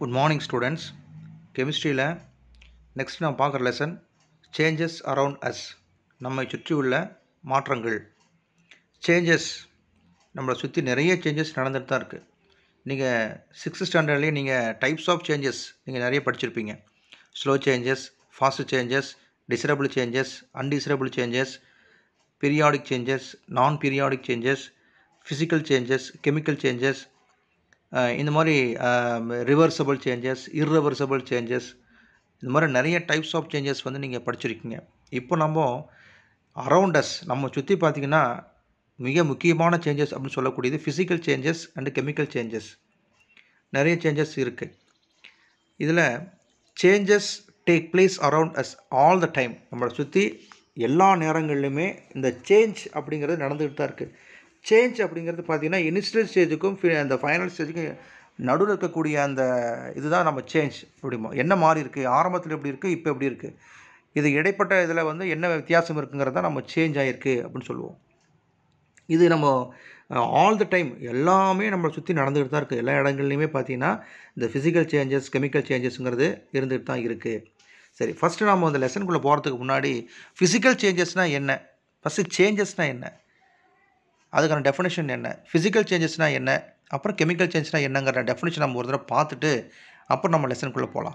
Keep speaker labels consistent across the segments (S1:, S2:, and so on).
S1: good morning students கெமிஸ்ட்ரியில் next நான் பார்க்குற லெசன் சேஞ்சஸ் அரவுண்ட் அஸ் நம்மை சுற்றியுள்ள மாற்றங்கள் சேஞ்சஸ் நம்மளை சுற்றி நிறைய சேஞ்சஸ் நடந்துட்டு தான் இருக்குது நீங்கள் சிக்ஸ்த் ஸ்டாண்டர்ட்லேயே நீங்கள் டைப்ஸ் ஆஃப் சேஞ்சஸ் நீங்கள் நிறைய படிச்சிருப்பீங்க slow changes fast changes desirable changes undesirable changes periodic changes non periodic changes physical changes chemical changes இந்த மாதிரி ரிவர்சபிள் சேஞ்சஸ் இர்ரிவர்சபிள் சேஞ்சஸ் இந்த மாதிரி நிறைய டைப்ஸ் ஆஃப் சேஞ்சஸ் வந்து நீங்கள் படிச்சிருக்கீங்க இப்போ நம்ம அரவுண்டஸ் நம்ம சுற்றி பார்த்திங்கன்னா மிக முக்கியமான சேஞ்சஸ் அப்படின்னு சொல்லக்கூடியது physical changes and chemical changes நிறைய சேஞ்சஸ் இருக்குது இதில் changes take place around us all the time நம்மளை சுற்றி எல்லா நேரங்கள்லையுமே இந்த சேஞ்ச் அப்படிங்கிறது நடந்துக்கிட்டு தான் இருக்குது சேஞ்ச் அப்படிங்கிறது பார்த்திங்கன்னா இனிஷியல் ஸ்டேஜுக்கும் அந்த ஃபைனல் ஸ்டேஜுக்கும் நடுவில் இருக்கக்கூடிய அந்த இதுதான் நம்ம சேஞ்ச் அப்படிமோ என்ன மாறி இருக்குது ஆரம்பத்தில் எப்படி இருக்குது இப்போ எப்படி இருக்குது இது இடைப்பட்ட இதில் வந்து என்ன வித்தியாசம் இருக்குங்கிறது தான் நம்ம சேஞ்ச் ஆகிருக்கு அப்படின்னு சொல்லுவோம் இது நம்ம ஆல் த டைம் எல்லாமே நம்மளை சுற்றி நடந்துகிட்டு தான் இருக்குது எல்லா இடங்கள்லையுமே பார்த்தீங்கன்னா இந்த ஃபிசிக்கல் சேஞ்சஸ் கெமிக்கல் சேஞ்சஸ்ங்கிறது இருந்துகிட்டு தான் இருக்குது சரி ஃபஸ்ட்டு நம்ம அந்த லெசனுக்குள்ளே போகிறதுக்கு முன்னாடி ஃபிசிக்கல் சேஞ்சஸ்னால் என்ன ஃபஸ்ட்டு சேஞ்சஸ்னால் என்ன அதுக்கான டெஃபினேஷன் என்ன ஃபிசிக்கல் சேஞ்சஸ்னால் என்ன அப்புறம் கெமிக்கல் சேஞ்சஸ்னால் என்னங்கிற டெஃபினேஷன் நம்ம ஒரு தடவை பார்த்துட்டு அப்புறம் நம்ம லெசனுக்குள்ளே போகலாம்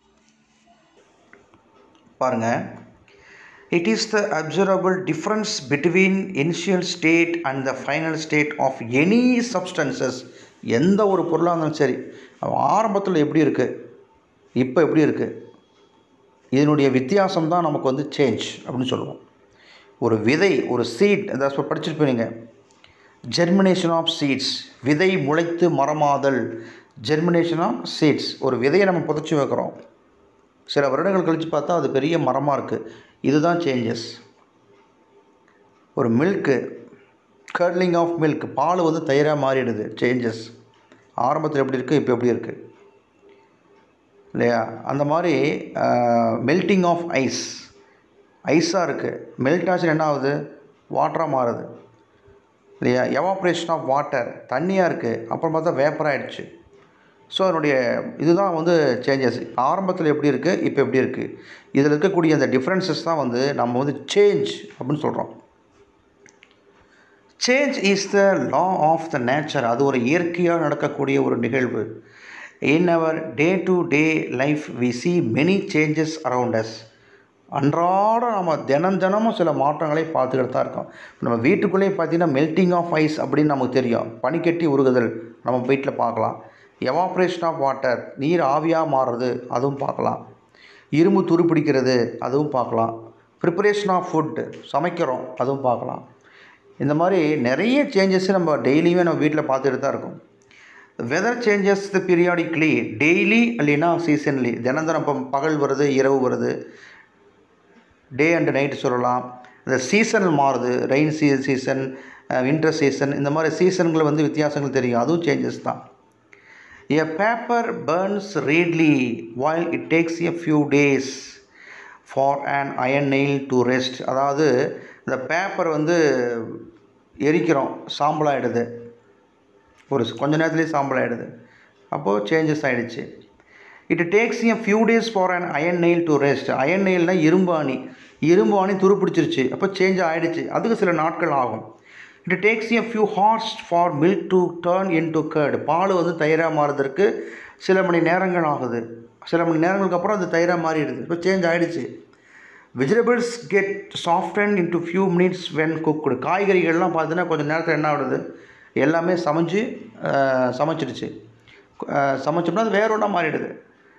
S1: பாருங்கள் it is the observable difference between initial state and the final state of any substances எந்த ஒரு பொருளாக இருந்தாலும் சரி ஆரம்பத்தில் எப்படி இருக்குது இப்போ எப்படி இருக்குது இதனுடைய வித்தியாசம் தான் நமக்கு வந்து சேஞ்ச் அப்படின்னு சொல்லுவோம் ஒரு விதை ஒரு சீட் அதாவது படிச்சிருப்பீங்க ஜெர்மினேஷன் ஆஃப் சீட்ஸ் விதை முளைத்து மரமாதல் ஜெர்மினேஷன் ஆஃப் சீட்ஸ் ஒரு விதையை நம்ம புதைச்சி வைக்கிறோம் சில வருடங்கள் கழித்து பார்த்தா அது பெரிய மரமாக இருக்குது இதுதான் சேஞ்சஸ் ஒரு மில்க்கு கர்லிங் ஆஃப் மில்க் பால் வந்து தயிராக மாறிடுது சேஞ்சஸ் ஆரம்பத்தில் எப்படி இருக்குது இப்போ எப்படி இருக்குது இல்லையா அந்த மாதிரி மெல்ட்டிங் ஆஃப் ஐஸ் ஐஸாக இருக்குது மெல்ட் ஆச்சு என்ன ஆகுது வாட்டராக மாறுது இல்லையா எவாப்ரேஷன் ஆஃப் வாட்டர் தண்ணியாக இருக்குது அப்புறம் பார்த்தா வேப்பர் ஆகிடுச்சு ஸோ அதனுடைய இதுதான் வந்து சேஞ்சஸ் ஆரம்பத்தில் எப்படி இருக்குது இப்போ எப்படி இருக்குது இதில் இருக்கக்கூடிய அந்த டிஃப்ரென்சஸ் தான் வந்து நம்ம வந்து சேஞ்ச் அப்படின்னு சொல்கிறோம் change is the law of the nature அது ஒரு இயற்கையாக நடக்கக்கூடிய ஒரு நிகழ்வு in our day to day life we see many changes around us அன்றாட நம்ம தினம் தினமும் சில மாற்றங்களை பார்த்துக்கிட்டு தான் இருக்கோம் நம்ம வீட்டுக்குள்ளேயே பார்த்தீங்கன்னா மெல்ட்டிங் ஆஃப் ஐஸ் அப்படின்னு நமக்கு தெரியும் பனிக்கட்டி உருகுதல் நம்ம வீட்டில் பார்க்கலாம் எவாப்ரேஷன் ஆஃப் வாட்டர் நீர் ஆவியாக மாறுறது அதுவும் பார்க்கலாம் இரும்பு துருப்பிடிக்கிறது அதுவும் பார்க்கலாம் ப்ரிப்பரேஷன் ஆஃப் ஃபுட்டு சமைக்கிறோம் அதுவும் பார்க்கலாம் இந்த மாதிரி நிறைய சேஞ்சஸ் நம்ம டெய்லியுமே நம்ம வீட்டில் பார்த்துட்டு தான் இருக்கோம் வெதர் சேஞ்சஸ் பீரியாடிக்லி டெய்லி இல்லைன்னா சீசன்லி தினம் தினம் இப்போ பகல் வருது இரவு வருது டே அண்டு நைட்டு சொல்லலாம் இந்த சீசன் மாறுது ரெயின் சீ சீசன் வின்டர் சீசன் இந்த மாதிரி சீசன்கள் வந்து வித்தியாசங்கள் தெரியும் அதுவும் சேஞ்சஸ் தான் எ paper burns readily while it takes a few days for an iron nail to rust அதாவது இந்த பேப்பர் வந்து எரிக்கிறோம் சாம்பல் ஆகிடுது ஒரு கொஞ்ச நேரத்துலேயே சாம்பல் ஆகிடுது அப்போது சேஞ்சஸ் ஆகிடுச்சு it takes a few days for an iron nail to rust iron நெயில்னால் இரும்பு அணி இரும்பு அணி துருப்பிடிச்சிருச்சு அப்போ சேஞ்ச் ஆகிடுச்சு அதுக்கு சில நாட்கள் ஆகும் it takes a few hours for milk to turn into curd பால் வந்து தயிராக மாறுறதுக்கு சில மணி நேரங்கள் ஆகுது சில மணி நேரங்களுக்கு அப்புறம் அது தயிராக மாறிடுது இப்போ சேஞ்ச் ஆகிடுச்சு vegetables get soften in to few minutes when cooked காய்கறிகள்லாம் பார்த்தீங்கன்னா கொஞ்சம் நேரத்தில் என்ன ஆகுது எல்லாமே சமைஞ்சு சமைச்சிடுச்சு சமைச்சோம்னா அது வேற ஒன்றா மாறிடுது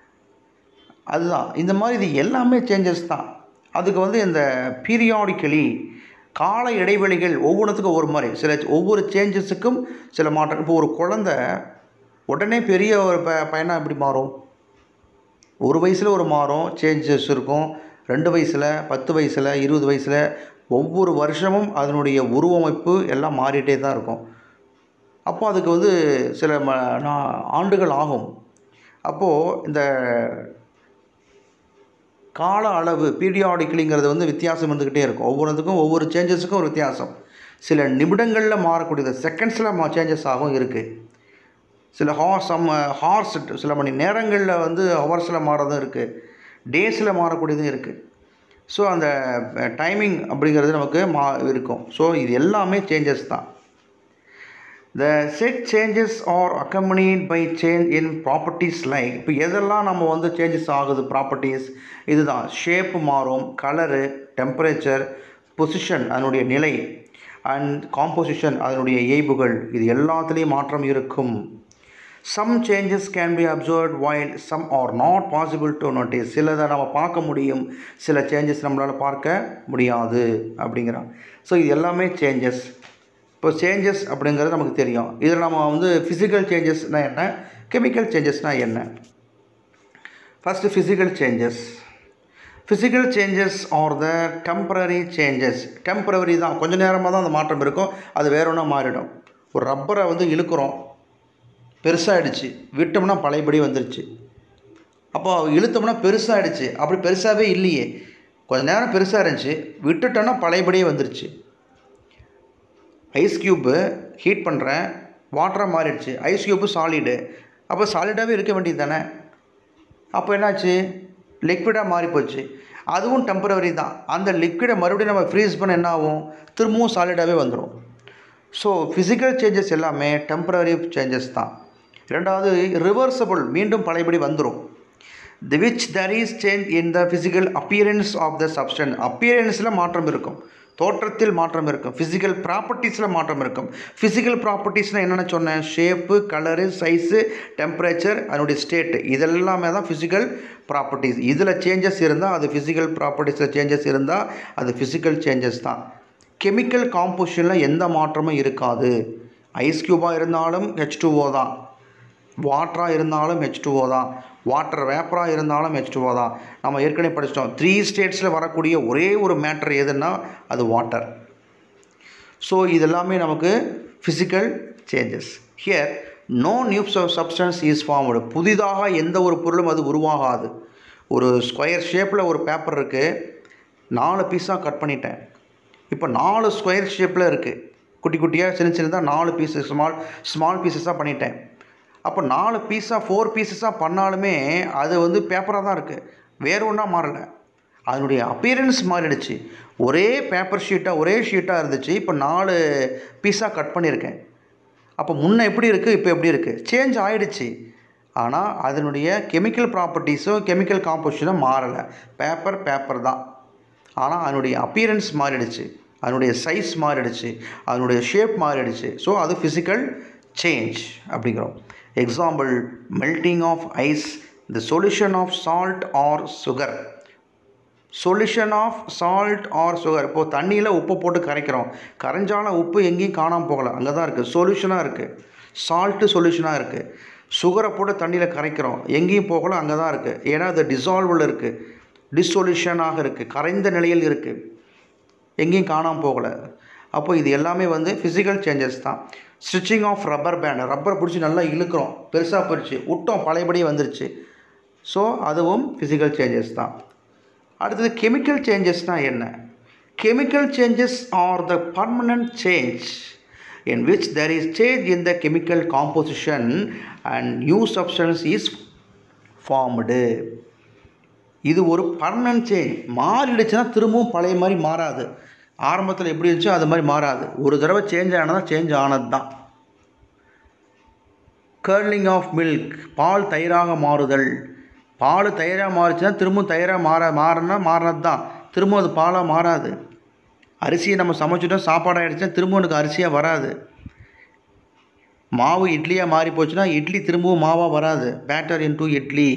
S1: அதுதான் இந்த மாதிரி இது எல்லாமே சேஞ்சஸ் தான் அதுக்கு வந்து இந்த பீரியாடிக்கலி கால இடைவெளிகள் ஒவ்வொன்றுத்துக்கும் ஒவ்வொரு மாதிரி சில ஒவ்வொரு சேஞ்சஸுக்கும் சில மாற்றம் இப்போ ஒரு குழந்த உடனே பெரிய ஒரு ப பையனாக எப்படி மாறும் ஒரு வயசில் ஒரு மாறும் சேஞ்சஸ் இருக்கும் ரெண்டு வயசில் பத்து வயசில் இருபது வயசில் ஒவ்வொரு வருஷமும் அதனுடைய உருவமைப்பு எல்லாம் மாறிட்டே தான் இருக்கும் அப்போ அதுக்கு வந்து சில ம ஆண்டுகள் ஆகும் அப்போது இந்த கால அளவு பீரியாடிக்கலிங்கிறது வந்து வித்தியாசம் இருந்துக்கிட்டே இருக்கும் ஒவ்வொன்றுத்துக்கும் ஒவ்வொரு சேஞ்சஸுக்கும் ஒரு வித்தியாசம் சில நிமிடங்களில் மாறக்கூடியது செகண்ட்ஸில் மா சேஞ்சஸ் ஆகும் இருக்குது சில ஹார்ஸ் சம் ஹார்ஸ் சில மணி நேரங்களில் வந்து ஹவர்ஸில் மாறதும் இருக்குது டேஸில் மாறக்கூடியதும் இருக்குது ஸோ அந்த டைமிங் அப்படிங்கிறது நமக்கு மா இருக்கும் ஸோ இது எல்லாமே சேஞ்சஸ் தான் the set changes are accompanied by change in properties like இப்போ எதெல்லாம் நம்ம வந்து சேஞ்சஸ் ஆகுது ப்ராப்பர்ட்டிஸ் இதுதான் ஷேப் மாறும் கலரு டெம்பரேச்சர் பொசிஷன் அதனுடைய நிலை அண்ட் காம்போசிஷன் அதனுடைய இயல்புகள் இது எல்லாத்துலேயும் மாற்றம் இருக்கும் some changes can be observe while some are not possible to notice சிலதை நம்ம பார்க்க முடியும் சில சேஞ்சஸ் நம்மளால் பார்க்க முடியாது அப்படிங்கிறான் ஸோ இது எல்லாமே சேஞ்சஸ் இப்போ சேஞ்சஸ் அப்படிங்கிறது நமக்கு தெரியும் இதில் நம்ம வந்து ஃபிசிக்கல் சேஞ்சஸ்னால் என்ன கெமிக்கல் சேஞ்சஸ்னால் என்ன first physical changes physical changes are the temporary changes temporary தான் கொஞ்ச நேரமாக தான் அந்த மாற்றம் இருக்கும் அது வேற ஒன்றா மாறிடும் ஒரு ரப்பரை வந்து இழுக்கிறோம் பெருசாகிடுச்சு விட்டோம்னா பழையபடி வந்துருச்சு அப்போ இழுத்தோம்னா பெருசாகிடுச்சு அப்படி பெருசாகவே இல்லையே கொஞ்ச நேரம் பெருசாக இருந்துச்சு விட்டுட்டோன்னா பழையபடியே வந்துருச்சு ஐஸ் க்யூப்பு ஹீட் பண்ணுறேன் வாட்டராக மாறிடுச்சு ஐஸ் க்யூப்பு சாலிடு அப்போ சாலிடாகவே இருக்க வேண்டியது தானே அப்போ என்னாச்சு லிக்விடாக மாறி போச்சு அதுவும் டெம்பரவரி தான் அந்த லிக்விடை மறுபடியும் நம்ம ஃப்ரீஸ் பண்ண என்ன ஆகும் திரும்பவும் சாலிடாகவே வந்துடும் ஸோ ஃபிசிக்கல் சேஞ்சஸ் எல்லாமே டெம்பரரி சேஞ்சஸ் தான் ரெண்டாவது ரிவர்சபிள் மீண்டும் பழையபடி வந்துடும் the which there is change in the physical appearance of the substance அப்பியரன்ஸில் மாற்றம் இருக்கும் தோற்றத்தில் மாற்றம் இருக்கும் ஃபிசிக்கல் ப்ராப்பர்ட்டிஸில் மாற்றம் இருக்கும் ஃபிசிக்கல் ப்ராப்பர்ட்டிஸ்னால் என்னென்ன சொன்னேன் ஷேப்பு கலரு சைஸு டெம்பரேச்சர் அதனுடைய ஸ்டேட்டு இதெல்லாமே தான் ஃபிசிக்கல் ப்ராப்பர்ட்டிஸ் இதில் சேஞ்சஸ் இருந்தால் அது ஃபிசிக்கல் ப்ராப்பர்ட்டிஸில் சேஞ்சஸ் இருந்தால் அது ஃபிசிக்கல் சேஞ்சஸ் தான் கெமிக்கல் காம்போசிஷனில் எந்த மாற்றமும் இருக்காது ஐஸ் க்யூபாக இருந்தாலும் ஹெச் டூஓ தான் வாட்டராக இருந்தாலும் ஹெச் டூஓ தான் வாட்டர் வேப்பராக இருந்தாலும் ஹெச் டூஓ தான் நம்ம ஏற்கனவே படிச்சிட்டோம் த்ரீ ஸ்டேட்ஸில் வரக்கூடிய ஒரே ஒரு மேட்டர் எதுன்னா அது வாட்டர் ஸோ இதெல்லாமே நமக்கு physical changes here no new substance is formed புதிதாக எந்த ஒரு பொருளும் அது உருவாகாது ஒரு ஸ்கொயர் ஷேப்பில் ஒரு பேப்பர் இருக்குது நாலு பீஸாக கட் பண்ணிட்டேன் இப்போ நாலு ஸ்கொயர் ஷேப்பில் இருக்குது குட்டி குட்டியாக சின்ன சின்னதாக நாலு பீஸஸ் ஸ்மால் ஸ்மால் பீசஸாக பண்ணிட்டேன் அப்போ நாலு பீஸாக ஃபோர் பீசஸாக பண்ணாலுமே அது வந்து பேப்பராக தான் இருக்குது வேறு ஒன்றா மாறலை அதனுடைய அப்பியரன்ஸ் மாறிடுச்சு ஒரே பேப்பர் ஷீட்டாக ஒரே ஷீட்டாக இருந்துச்சு இப்போ நாலு பீஸாக கட் பண்ணியிருக்கேன் அப்போ முன்ன எப்படி இருக்குது இப்போ எப்படி இருக்குது சேஞ்ச் ஆகிடுச்சு ஆனால் அதனுடைய கெமிக்கல் ப்ராப்பர்ட்டிஸும் கெமிக்கல் காம்போசிஷனும் மாறலை பேப்பர் பேப்பர் தான் ஆனால் அதனுடைய அப்பியரன்ஸ் மாறிடுச்சு அதனுடைய சைஸ் மாறிடுச்சு அதனுடைய ஷேப் மாறிடுச்சு ஸோ அது ஃபிசிக்கல் சேஞ்ச் அப்படிங்கிறோம் example melting of ice the solution of salt or sugar solution of salt or sugar இப்போது தண்ணியில் உப்பு போட்டு கரைக்கிறோம் கரைஞ்சாலும் உப்பு எங்கேயும் காணாமல் போகலை அங்கே தான் இருக்குது சொல்யூஷனாக இருக்குது சால்ட்டு சொல்யூஷனாக இருக்குது சுகரை போட்டு தண்ணியில் கரைக்கிறோம் எங்கேயும் போகல அங்கே தான் இருக்குது ஏன்னா அது டிசால்வில் இருக்குது டிசொல்யூஷனாக இருக்குது கரைந்த நிலையில் இருக்குது எங்கேயும் காணாமல் போகலை அப்போ இது எல்லாமே வந்து ஃபிசிக்கல் சேஞ்சஸ் தான் stretching of rubber band rubber பிடிச்சி நல்லா இழுக்கிறோம் பெருசாக போயிடுச்சு விட்டோம் பழையபடி வந்துருச்சு ஸோ அதுவும் ஃபிசிக்கல் சேஞ்சஸ் தான் அடுத்தது கெமிக்கல் சேஞ்சஸ்னால் என்ன chemical changes are the permanent change in which there is change in the chemical composition and new substance is formed இது ஒரு பர்மனன்ட் சேஞ்ச் மாறிடுச்சுன்னா திரும்பவும் பழைய மாதிரி மாறாது ஆரம்பத்தில் எப்படி இருந்துச்சோ அது மாதிரி மாறாது ஒரு தடவை சேஞ்ச் ஆனதான் சேஞ்ச் ஆனது தான் கர்லிங் ஆஃப் மில்க் பால் தயிராக மாறுதல் பால் தயிராக மாறுச்சுன்னா திரும்பவும் தயிராக மாற மாறினா மாறினது தான் திரும்பவும் அது பாலாக மாறாது அரிசியை நம்ம சமைச்சிட்டோம் சாப்பாடு ஆகிடுச்சுன்னா திரும்பவும் எனக்கு அரிசியாக வராது மாவு இட்லியாக மாறி போச்சுன்னா இட்லி திரும்பவும் மாவாக வராது பேட்டர் இன்டூ இட்லி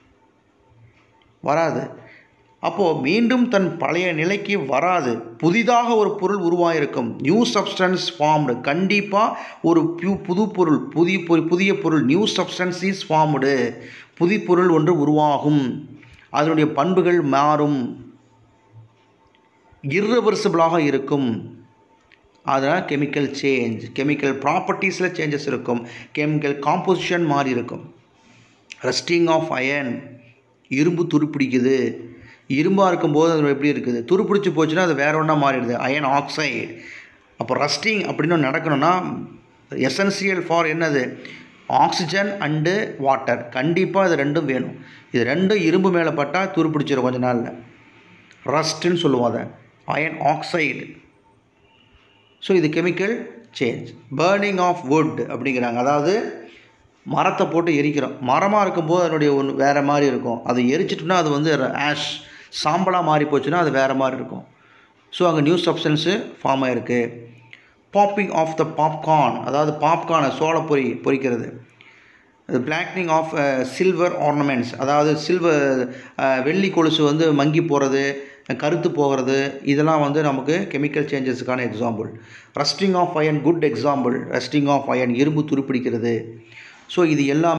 S1: வராது அப்போது மீண்டும் தன் பழைய நிலைக்கு வராது புதிதாக ஒரு பொருள் உருவாயிருக்கும் நியூ சப்ஸ்டன்ஸ் ஃபார்ம்டு கண்டிப்பாக ஒரு பியூ புது பொருள் புதிய பொருள் புதிய பொருள் நியூ சப்ஸ்டன்ஸ் இஸ் ஃபார்ம்டு புதி பொருள் ஒன்று உருவாகும் அதனுடைய பண்புகள் மாறும் இர்ரிவர்சிபிளாக இருக்கும் அதனால் கெமிக்கல் சேஞ்ச் கெமிக்கல் ப்ராப்பர்ட்டிஸில் சேஞ்சஸ் இருக்கும் கெமிக்கல் காம்போசிஷன் மாறி இருக்கும் ரஸ்டிங் ஆஃப் அயன் இரும்பு துருப்பிடிக்குது இரும்பாக இருக்கும்போது அது எப்படி இருக்குது துருப்பிடிச்சு போச்சுன்னா அது வேற ஒன்றா மாறிடுது அயன் ஆக்சைடு அப்போ ரஸ்டிங் அப்படின்னு நடக்கணும்னா எசென்சியல் ஃபார் என்னது ஆக்சிஜன் அண்டு வாட்டர் கண்டிப்பாக இது ரெண்டும் வேணும் இது ரெண்டும் இரும்பு மேலே பட்டால் துருப்பிடிச்சிடும் கொஞ்ச நாளில் ரஸ்ட்டுன்னு சொல்லுவோம் அதை அயன் ஆக்சைடு ஸோ இது chemical change burning of wood அப்படிங்கிறாங்க அதாவது மரத்தை போட்டு எரிக்கிறோம் மரமாக இருக்கும்போது அதனுடைய ஒன்று வேறு மாதிரி இருக்கும் அதை எரிச்சிட்டோம்னா அது வந்து ஆஷ் சாம்பலாக மாறி போச்சுன்னா அது வேறு மாதிரி இருக்கும் ஸோ அங்கே நியூ சப்ஸ்டன்ஸு ஃபார்ம் ஆகிருக்கு பாப்பிங் ஆஃப் த பாப்கார்ன் அதாவது பாப்கார்னை சோளப்பொரி பொரிக்கிறது அது பிளாக்னிங் ஆஃப் சில்வர் ஆர்னமெண்ட்ஸ் அதாவது சில்வர் வெள்ளி கொலுசு வந்து மங்கி போகிறது கருத்து போகிறது இதெல்லாம் வந்து நமக்கு கெமிக்கல் சேஞ்சஸுக்கான example rusting of iron good example rusting of iron இரும்பு துருப்பிடிக்கிறது ஸோ இது எல்லாம்